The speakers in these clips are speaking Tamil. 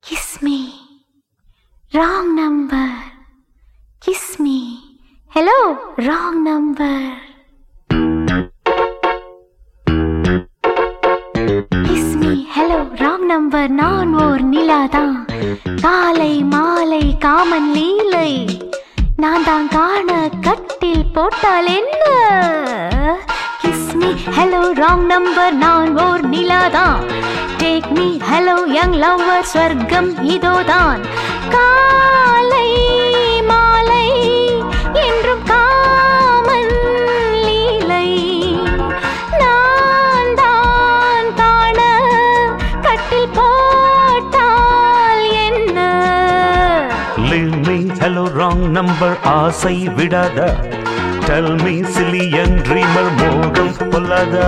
Kiss me. Wrong number. Kiss me. Hello, wrong number. Kiss me. Hello, wrong number. நான் ஓர் நிலாதான் காலை மாலை காமன் லீலை நான் தான் காண கட்டில் போட்டால் என்ன kiss me hello wrong number நான் ஓர் நிலாதான் take me hello young lover ஸ்வர்க்கம் இதோதான் காலை மாலை என்றும் காமன் லீலை நான் தான் காண கட்டில் போட்டால் என்ன Leave me, hello, wrong number, ஆசை விடாத Tell me, silly young dreamer, மோகம் பொல்லாதா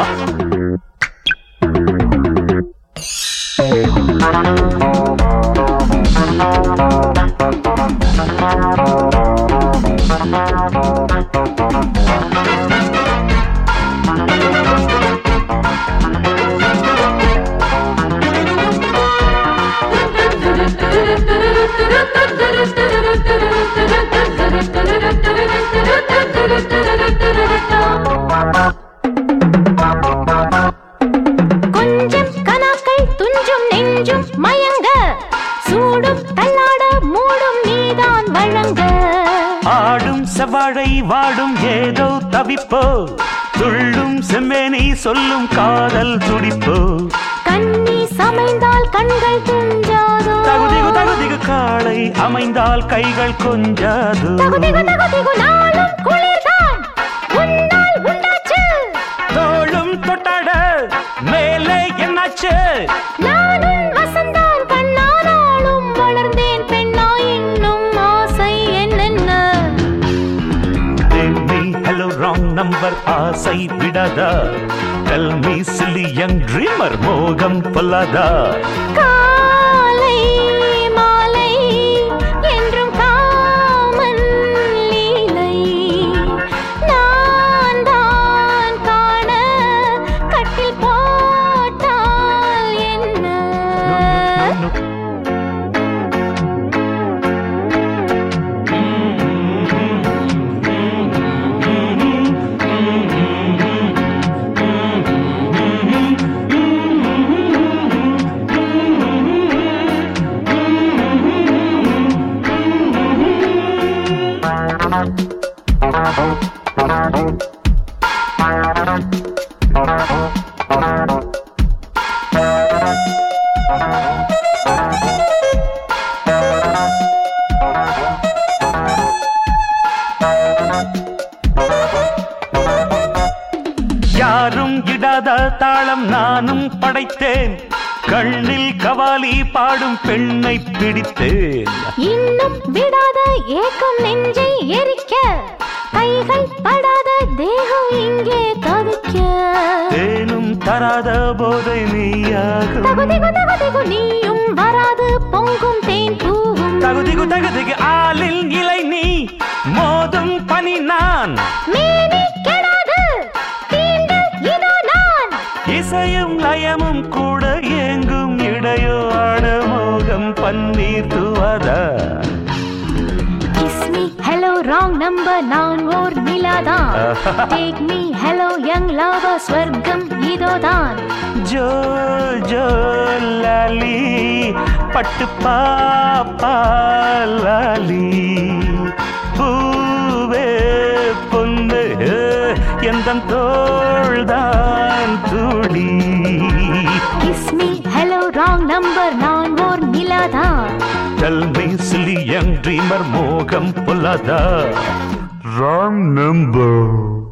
கொஞ்சம் கனாக்கள் துஞ்சும் நெஞ்சும் மயங்க சூடும் தள்ளாட மூடும் நீதான் வழங்க ஆடும் செவ்வாழை வாடும் ஏதோ தவிப்போ துள்ளும் செம்மேனி சொல்லும் காதல் துடிப்போ கண்ணி சமைந்தால் கண்கள் துஞ்சாதோ தகுதிகு தகுதிகு காளை அமைந்தால் கைகள் கொஞ்சாது தகுதிகு தகுதிகு நாளும் குளிர்தான் உன்னால் உண்டாச்சு தோளும் தொட்டாட மேலே என்னாச்சு நானும் வசந்தான் கண்ணானாலும் வளர்ந்தேன் பெண்ணா இன்னும் ஆசை என்னென்ன me hello wrong number ஆசை விடாதா tell me silly young dreamer மோகம் பொல்லாதா காலை மாலை என்றும் காமன் லீலை நான் தான் காண கட்டில் போட்டால் என்ன யாரும் இடாத தாளம் நானும் படைத்தேன் கண்ணில் கவாலி பாடும் பெண்ணை பிடித்தேன் இன்னும் விடாத ஏக்கம் நெஞ்சை எரிக்க கைகள் படாத தேகம் இங்கே தவிக்க தேனும் தராத போதை நீயாகும் தகுதிகு தகுதிகு நீயும் வராது பொங்கும் தேன் பூவும் தகுதிகு தகுதிகு ஆளில் இலை நீ மோதும் பனி நான் மேனி கெடாது தீண்டு இதோ நான் இசையும் லயமும் கூட ஏங்கும் இடையோ ஆடமோகம் பன்னீர் துவதா kiss me hello wrong number நான் ஓர் நிலாதான் take me hello young lover ஸ்வர்க்கம் இதோதான் ஜோ ஜோ லாலி பட்டு பாப்பா லாலி பூவே பொண்ணு எந்த தோள்தான் துளி kiss me hello wrong number நான் ஓர் நிலாதான் Tell me, silly young dreamer, மோகம் பொல்லாதா Wrong number.